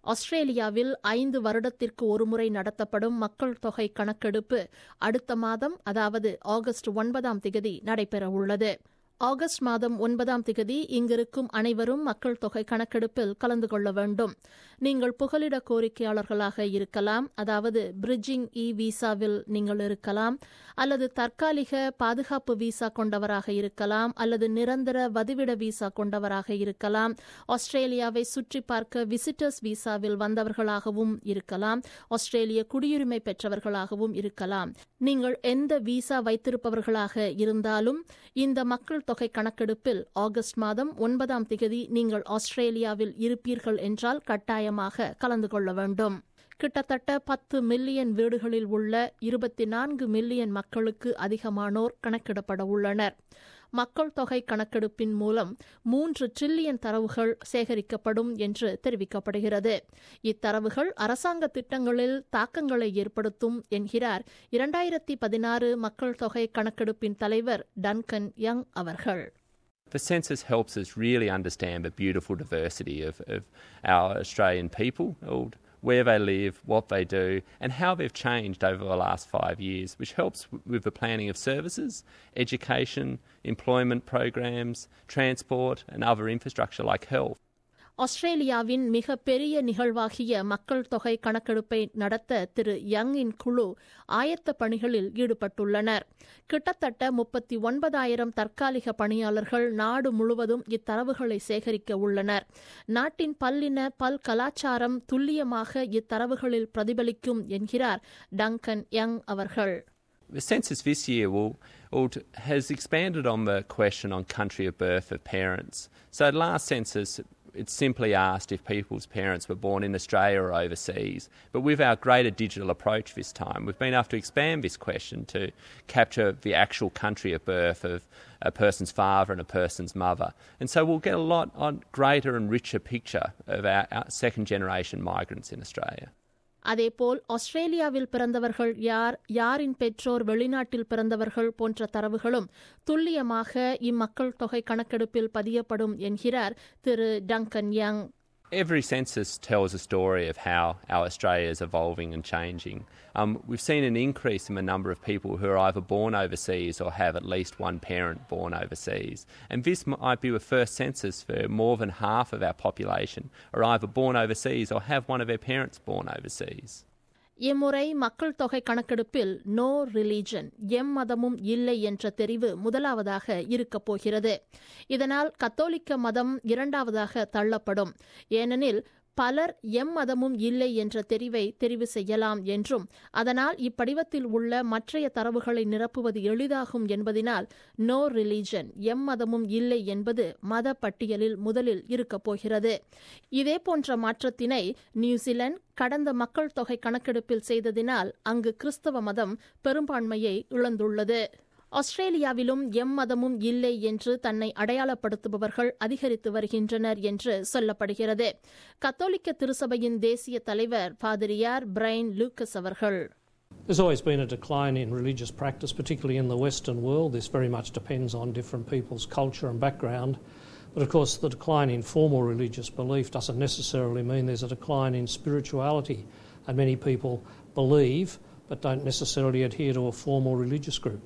ஆஸ்திரேலியாவில் ஐந்து வருடத்திற்கு ஒருமுறை நடத்தப்படும் மக்கள் தொகை கணக்கெடுப்பு அடுத்த மாதம் அதாவது ஆகஸ்ட் ஒன்பதாம் திகதி நடைபெறவுள்ளது ஆகஸ்ட் மாதம் ஒன்பதாம் திகதி இங்கிருக்கும் அனைவரும் மக்கள் தொகை கணக்கெடுப்பில் கலந்து கொள்ள வேண்டும் நீங்கள் புகலிட கோரிக்கையாளர்களாக இருக்கலாம் அதாவது பிரிட்ஜிங் இ விசாவில் நீங்கள் இருக்கலாம் அல்லது தற்காலிக பாதுகாப்பு விசா கொண்டவராக இருக்கலாம் அல்லது நிரந்தர வதிவிட விசா கொண்டவராக இருக்கலாம் ஆஸ்திரேலியாவை சுற்றி பார்க்க விசிட்டர்ஸ் விசாவில் வந்தவர்களாகவும் இருக்கலாம் ஆஸ்திரேலிய குடியுரிமை பெற்றவர்களாகவும் இருக்கலாம் நீங்கள் எந்த விசா வைத்திருப்பவர்களாக இருந்தாலும் இந்த மக்கள் தொகை கணக்கெடுப்பில் ஆகஸ்ட் மாதம் ஒன்பதாம் திகதி நீங்கள் ஆஸ்திரேலியாவில் இருப்பீர்கள் என்றால் கட்டாயமாக கலந்து கொள்ள வேண்டும் கிட்டத்தட்ட பத்து மில்லியன் வீடுகளில் உள்ள இருபத்தி நான்கு மில்லியன் மக்களுக்கு அதிகமானோர் கணக்கிடப்பட உள்ளனர் மக்கள் தொகை கணக்கெடுப்பின் மூலம் மூன்று டிரில்லியன் தரவுகள் சேகரிக்கப்படும் என்று தெரிவிக்கப்படுகிறது இத்தரவுகள் அரசாங்க திட்டங்களில் தாக்கங்களை ஏற்படுத்தும் என்கிறார் இரண்டாயிரத்தி பதினாறு மக்கள் தொகை கணக்கெடுப்பின் தலைவர் டன்கன் யங் அவர்கள் The census helps us really understand the beautiful diversity of, of our Australian people, where they live, what they do, and how they've changed over the last five years, which helps with the planning of services, education, employment programs, transport, and other infrastructure like health. ஆஸ்திரேலியாவின் மிக பெரிய நிகழ்வாகிய மக்கள் தொகை கணக்கெடுப்பை நடத்த திரு யங்கின் குழு ஆயத்த பணிகளில் ஈடுபட்டுள்ளனர் கிட்டத்தட்ட முப்பத்தி ஒன்பதாயிரம் தற்காலிக பணியாளர்கள் நாடு முழுவதும் இத்தரவுகளை சேகரிக்க உள்ளனர் நாட்டின் பல்லின பல் கலாச்சாரம் துல்லியமாக இத்தரவுகளில் பிரதிபலிக்கும் என்கிறார் டங்கன் யங் அவர்கள் The census this year will, will, has expanded on the question on country of birth of parents. So, last census it simply asked if people's parents were born in Australia or overseas. But with our greater digital approach this time, we've been able to expand this question to capture the actual country of birth of a person's father and a person's mother. And so we'll get a lot on greater and richer picture of our, our second generation migrants in Australia. அதேபோல் ஆஸ்திரேலியாவில் பிறந்தவர்கள் யார் யாரின் பெற்றோர் வெளிநாட்டில் பிறந்தவர்கள் போன்ற தரவுகளும் துல்லியமாக இம்மக்கள் தொகை கணக்கெடுப்பில் பதியப்படும் என்கிறார் Thiru Duncan Young Every census tells a story of how our Australia is evolving and changing. Um, we've seen an increase in the number of people who are either born overseas or have at least one parent born overseas. And this might be the first census for more than half of our population are either born overseas or have one of their parents born overseas. இம்முறை மக்கள் தொகை கணக்கெடுப்பில் no religion M மதமும் இல்லை என்ற தெரிவு முதலாவதாக இருக்கப் போகிறது இதனால் கத்தோலிக்க மதம் இரண்டாவதாக தள்ளப்படும் ஏனெனில் பலர் எம் மதமும் இல்லை என்ற தெரிவை தெரிவு செய்யலாம் என்றும் அதனால் இப்படிவத்தில் உள்ள மற்றைய தரவுகளை நிரப்புவது எளிதாகும் என்பதனால் நோ ரிலீஜன் எம் மதமும் இல்லை என்பது மத பட்டியலில் முதலில் இருக்கப் போகிறது இதேபோன்ற மாற்றத்தினை நியூசிலாந்து கடந்த மக்கள் தொகை கணக்கெடுப்பில் செய்ததினால் அங்கு கிறிஸ்தவ மதம் பெரும்பான்மையை இழந்துள்ளது ஆஸ்திரேலியாவிலும் எம் மதமும் இல்லை என்று தன்னை அடையாளப்படுத்துபவர்கள் அதிகரித்து வருகின்றனர் என்று சொல்லப்படுகிறது கத்தோலிக்க திருசபையின் தேசிய தலைவர் பாதிரியார் பிரைன் லூக்கஸ் அவர்கள் There's always been a decline in religious practice, particularly in the Western world. This very much depends on different people's culture and background. But of course, the decline in formal religious belief doesn't necessarily mean there's a decline in spirituality. And many people believe but don't necessarily adhere to a formal religious group.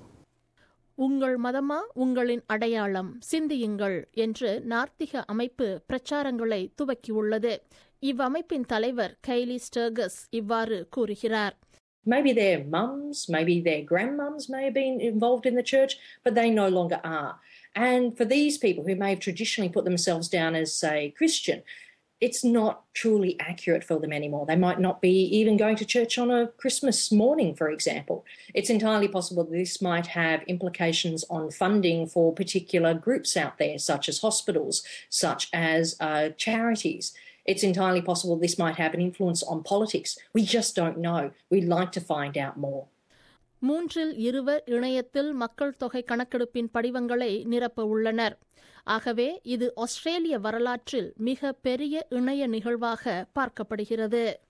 உங்கள் மதமா உங்களின் அடையாளம் சிந்தியுங்கள் என்று நார்த்திக அமைப்பு பிரச்சாரங்களை துவக்கியுள்ளது இவ்வமைப்பின் தலைவர் கைலி ஸ்டர்கஸ் இவ்வாறு கூறுகிறார் Maybe their mums, maybe their grandmums may have been involved in the church, but they no longer are. And for these people who may have traditionally put themselves down as, say, Christian, it's not truly accurate for them anymore. They might not be even going to church on a Christmas morning, for example. It's entirely possible that this might have implications on funding for particular groups out there, such as hospitals, such as uh, charities. It's entirely possible this might have an influence on politics. We just don't know. We'd like to find out more. மூன்றில் இருவர் இணையத்தில் மக்கள் தொகை கணக்கெடுப்பின் படிவங்களை நிரப்ப உள்ளனர் ஆகவே இது ஆஸ்திரேலிய வரலாற்றில் மிக பெரிய இணைய நிகழ்வாக பார்க்கப்படுகிறது